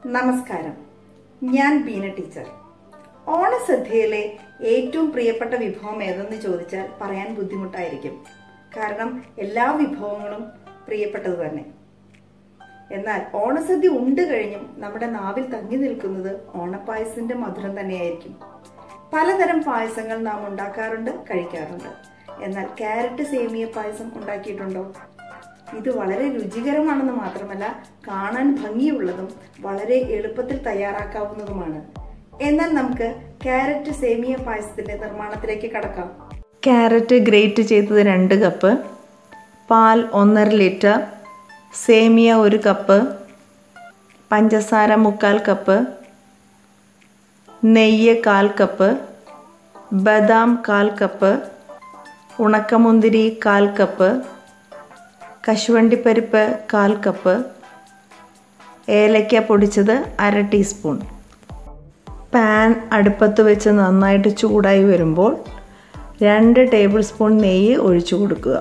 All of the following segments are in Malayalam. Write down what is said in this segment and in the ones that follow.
നമസ്കാരം ഞാൻ ബീന ടീച്ചർ ഓണസദ്യയിലെ ഏറ്റവും പ്രിയപ്പെട്ട വിഭവം ഏതെന്ന് ചോദിച്ചാൽ പറയാൻ ബുദ്ധിമുട്ടായിരിക്കും കാരണം എല്ലാ വിഭവങ്ങളും പ്രിയപ്പെട്ടത് തന്നെ എന്നാൽ ഓണസദ്യ ഉണ്ട് കഴിഞ്ഞും നമ്മുടെ നാവിൽ തങ്ങി നിൽക്കുന്നത് ഓണപ്പായസത്തിന്റെ മധുരം തന്നെയായിരിക്കും പലതരം പായസങ്ങൾ നാം ഉണ്ടാക്കാറുണ്ട് കഴിക്കാറുണ്ട് എന്നാൽ ക്യാരറ്റ് സേമിയ പായസം ഉണ്ടാക്കിയിട്ടുണ്ടോ ഇത് വളരെ രുചികരമാണെന്ന് മാത്രമല്ല കാണാൻ ഭംഗിയുള്ളതും വളരെ എളുപ്പത്തിൽ തയ്യാറാക്കാവുന്നതുമാണ് എന്നാൽ നമുക്ക് ക്യാരറ്റ് സേമിയ പായസത്തിന്റെ നിർമ്മാണത്തിലേക്ക് കടക്കാം ക്യാരറ്റ് ഗ്രേറ്റ് ചെയ്തത് രണ്ട് കപ്പ് പാൽ ഒന്നര ലിറ്റർ സേമിയ ഒരു കപ്പ് പഞ്ചസാര മുക്കാൽ കപ്പ് നെയ്യ് കാൽ കപ്പ് ബദാം കാൽ കപ്പ് ഉണക്കമുന്തിരി കാൽ കപ്പ് കശുവണ്ടിപ്പരിപ്പ് കാൽ കപ്പ് ഏലക്ക പൊടിച്ചത് അര ടീസ്പൂൺ പാൻ അടുപ്പത്ത് വെച്ച് നന്നായിട്ട് ചൂടായി വരുമ്പോൾ രണ്ട് ടേബിൾ സ്പൂൺ നെയ്യ് ഒഴിച്ചു കൊടുക്കുക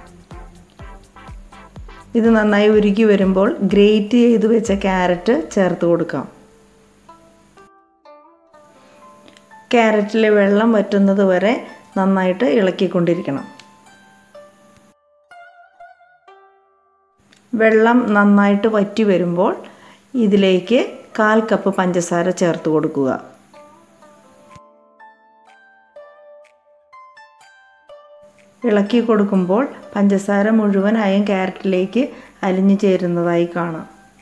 ഇത് നന്നായി ഉരുകി വരുമ്പോൾ ഗ്രേറ്റ് ചെയ്ത് വെച്ച ക്യാരറ്റ് ചേർത്ത് കൊടുക്കാം ക്യാരറ്റിലെ വെള്ളം വറ്റുന്നത് വരെ നന്നായിട്ട് ഇളക്കിക്കൊണ്ടിരിക്കണം വെള്ളം നന്നായിട്ട് വറ്റി വരുമ്പോൾ ഇതിലേക്ക് കാൽ കപ്പ് പഞ്ചസാര ചേർത്ത് കൊടുക്കുക ഇളക്കി കൊടുക്കുമ്പോൾ പഞ്ചസാര മുഴുവനായും ക്യാരറ്റിലേക്ക് അലിഞ്ഞു ചേരുന്നതായി കാണാം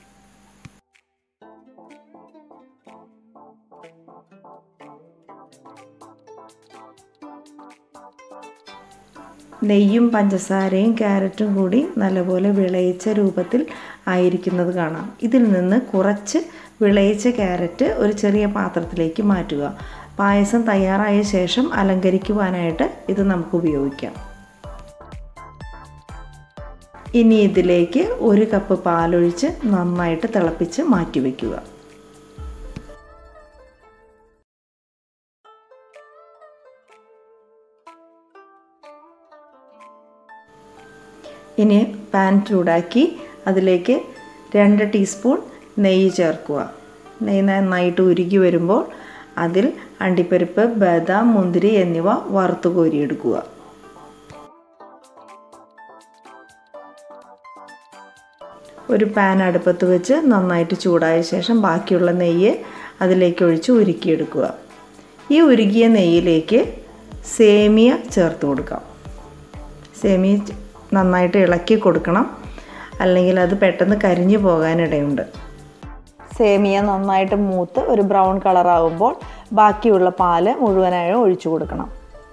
നെയ്യും പഞ്ചസാരയും ക്യാരറ്റും കൂടി നല്ലപോലെ വിളയിച്ച രൂപത്തിൽ ആയിരിക്കുന്നത് കാണാം ഇതിൽ നിന്ന് കുറച്ച് വിളയിച്ച ക്യാരറ്റ് ഒരു ചെറിയ പാത്രത്തിലേക്ക് മാറ്റുക പായസം തയ്യാറായ ശേഷം അലങ്കരിക്കുവാനായിട്ട് ഇത് നമുക്ക് ഉപയോഗിക്കാം ഇനി ഇതിലേക്ക് ഒരു കപ്പ് പാലൊഴിച്ച് നന്നായിട്ട് തിളപ്പിച്ച് മാറ്റി വയ്ക്കുക ഇനി പാൻ ചൂടാക്കി അതിലേക്ക് രണ്ട് ടീസ്പൂൺ നെയ്യ് ചേർക്കുക നെയ്യ് നന്നായിട്ട് ഉരുകി വരുമ്പോൾ അതിൽ അണ്ടിപ്പരിപ്പ് ബദാം മുന്തിരി എന്നിവ വറുത്ത് കോരിയെടുക്കുക ഒരു പാൻ അടുപ്പത്ത് വെച്ച് നന്നായിട്ട് ചൂടായ ശേഷം ബാക്കിയുള്ള നെയ്യ് അതിലേക്ക് ഒഴിച്ച് ഉരുക്കിയെടുക്കുക ഈ ഉരുകിയ നെയ്യിലേക്ക് സേമിയ ചേർത്ത് കൊടുക്കാം സേമിയ നന്നായിട്ട് ഇളക്കി കൊടുക്കണം അല്ലെങ്കിൽ അത് പെട്ടെന്ന് കരിഞ്ഞു പോകാനിടയുണ്ട് സേമിയ നന്നായിട്ട് മൂത്ത് ഒരു ബ്രൗൺ കളറാകുമ്പോൾ ബാക്കിയുള്ള പാല് മുഴുവനായും ഒഴിച്ചു കൊടുക്കണം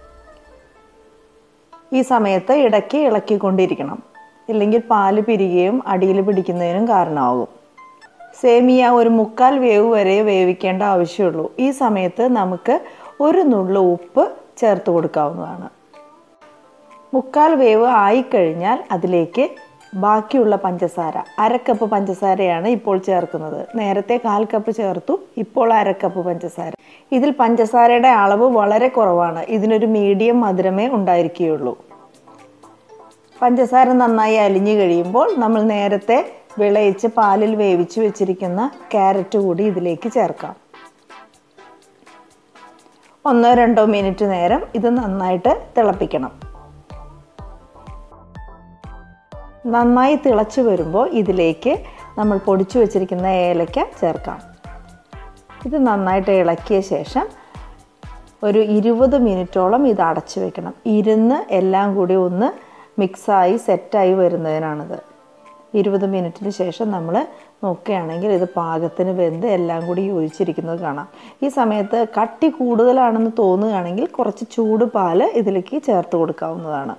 ഈ സമയത്ത് ഇടയ്ക്ക് ഇളക്കിക്കൊണ്ടിരിക്കണം ഇല്ലെങ്കിൽ പാല് പിരികയും അടിയിൽ പിടിക്കുന്നതിനും കാരണമാകും സേമിയ ഒരു മുക്കാൽ വേവ് വരെ വേവിക്കേണ്ട ആവശ്യമുള്ളൂ ഈ സമയത്ത് നമുക്ക് ഒരു നുള്ളു ഉപ്പ് ചേർത്ത് കൊടുക്കാവുന്നതാണ് മുക്കാൽ വേവ് ആയിക്കഴിഞ്ഞാൽ അതിലേക്ക് ബാക്കിയുള്ള പഞ്ചസാര അരക്കപ്പ് പഞ്ചസാരയാണ് ഇപ്പോൾ ചേർക്കുന്നത് നേരത്തെ കാൽ കപ്പ് ചേർത്തു ഇപ്പോൾ അരക്കപ്പ് പഞ്ചസാര ഇതിൽ പഞ്ചസാരയുടെ അളവ് വളരെ കുറവാണ് ഇതിനൊരു മീഡിയം മധുരമേ ഉണ്ടായിരിക്കുകയുള്ളൂ പഞ്ചസാര നന്നായി അലിഞ്ഞു കഴിയുമ്പോൾ നമ്മൾ നേരത്തെ വിളയിച്ച് പാലിൽ വേവിച്ച് വെച്ചിരിക്കുന്ന ക്യാരറ്റ് കൂടി ഇതിലേക്ക് ചേർക്കാം ഒന്നോ രണ്ടോ മിനിറ്റ് നേരം ഇത് നന്നായിട്ട് തിളപ്പിക്കണം നന്നായി തിളച്ച് വരുമ്പോൾ ഇതിലേക്ക് നമ്മൾ പൊടിച്ചു വെച്ചിരിക്കുന്ന ഏലക്ക ചേർക്കാം ഇത് നന്നായിട്ട് ഇളക്കിയ ശേഷം ഒരു ഇരുപത് മിനിറ്റോളം ഇത് അടച്ചു വെക്കണം ഇരുന്ന് എല്ലാം കൂടി ഒന്ന് മിക്സായി സെറ്റായി വരുന്നതിനാണിത് ഇരുപത് മിനിറ്റിന് ശേഷം നമ്മൾ നോക്കുകയാണെങ്കിൽ ഇത് പാകത്തിന് വെന്ത് എല്ലാം കൂടി യോജിച്ചിരിക്കുന്നത് കാണാം ഈ സമയത്ത് കട്ടി കൂടുതലാണെന്ന് തോന്നുകയാണെങ്കിൽ കുറച്ച് ചൂട് പാല് ഇതിലേക്ക് ചേർത്ത് കൊടുക്കാവുന്നതാണ്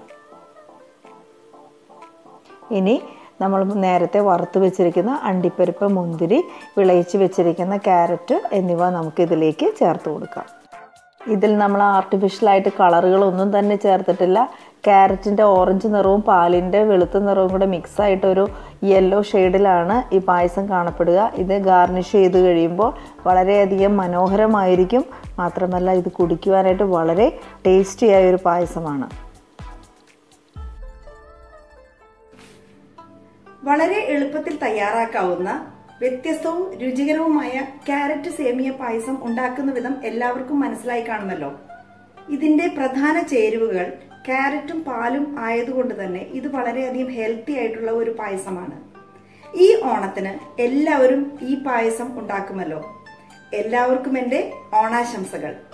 ഇനി നമ്മൾ നേരത്തെ വറുത്ത് വെച്ചിരിക്കുന്ന അണ്ടിപ്പരിപ്പ് മുന്തിരി വിളയിച്ച് വെച്ചിരിക്കുന്ന ക്യാരറ്റ് എന്നിവ നമുക്ക് ഇതിലേക്ക് ചേർത്ത് കൊടുക്കാം ഇതിൽ നമ്മൾ ആർട്ടിഫിഷ്യലായിട്ട് കളറുകളൊന്നും തന്നെ ചേർത്തിട്ടില്ല ക്യാരറ്റിൻ്റെ ഓറഞ്ച് നിറവും പാലിൻ്റെ വെളുത്ത നിറവും കൂടെ മിക്സ് ആയിട്ടൊരു യെല്ലോ ഷെയ്ഡിലാണ് ഈ പായസം കാണപ്പെടുക ഇത് ഗാർണിഷ് ചെയ്ത് കഴിയുമ്പോൾ വളരെയധികം മനോഹരമായിരിക്കും മാത്രമല്ല ഇത് കുടിക്കുവാനായിട്ട് വളരെ ടേസ്റ്റിയായ ഒരു പായസമാണ് വളരെ എളുപ്പത്തിൽ തയ്യാറാക്കാവുന്ന വ്യത്യസ്തവും രുചികരവുമായ ക്യാരറ്റ് സേമിയ പായസം ഉണ്ടാക്കുന്ന വിധം എല്ലാവർക്കും മനസ്സിലായി കാണുമല്ലോ ഇതിന്റെ പ്രധാന ചേരുവകൾ ക്യാരറ്റും പാലും ആയതുകൊണ്ട് തന്നെ ഇത് വളരെയധികം ഹെൽത്തി ആയിട്ടുള്ള ഒരു പായസമാണ് ഈ ഓണത്തിന് എല്ലാവരും ഈ പായസം ഉണ്ടാക്കുമല്ലോ എല്ലാവർക്കും എൻ്റെ ഓണാശംസകൾ